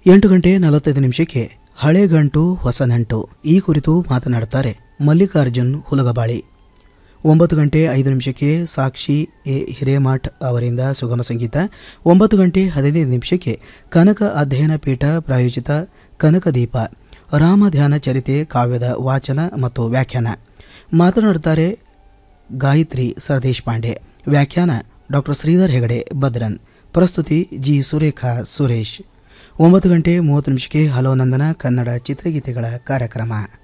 ಎಂಟು ಗಂಟೆ ನಲವತ್ತೈದು ನಿಮಿಷಕ್ಕೆ ಹಳೆ ಗಂಟು ಹೊಸ ನಂಟು ಈ ಕುರಿತು ಮಾತನಾಡುತ್ತಾರೆ ಮಲ್ಲಿಕಾರ್ಜುನ್ ಹುಲಗಬಾಳಿ ಒಂಬತ್ತು ಗಂಟೆ ಐದು ನಿಮಿಷಕ್ಕೆ ಸಾಕ್ಷಿ ಎ ಹಿರೇಮಠ್ ಅವರಿಂದ ಸುಗಮ ಸಂಗೀತ ಒಂಬತ್ತು ಗಂಟೆ ಹದಿನೈದು ನಿಮಿಷಕ್ಕೆ ಕನಕ ಅಧ್ಯಯನ ಪೀಠ ಪ್ರಾಯೋಜಿತ ಕನಕದೀಪ ರಾಮ ಧ್ಯಾನ ಚರಿತೆ ಕಾವ್ಯದ ವಾಚನ ಮತ್ತು ವ್ಯಾಖ್ಯಾನ ಮಾತನಾಡುತ್ತಾರೆ ಗಾಯತ್ರಿ ಸರದೇಶ್ ಪಾಂಡೆ ವ್ಯಾಖ್ಯಾನ ಡಾಕ್ಟರ್ ಶ್ರೀಧರ್ ಹೆಗಡೆ ಭದ್ರನ್ ಪ್ರಸ್ತುತಿ ಜಿ ಸುರೇಖಾ ಸುರೇಶ್ ಒಂಬತ್ತು ಗಂಟೆ ಮೂವತ್ತು ನಿಮಿಷಕ್ಕೆ ಹಲೋ ನಂದನ ಕನ್ನಡ ಚಿತ್ರಗೀತೆಗಳ ಕಾರ್ಯಕ್ರಮ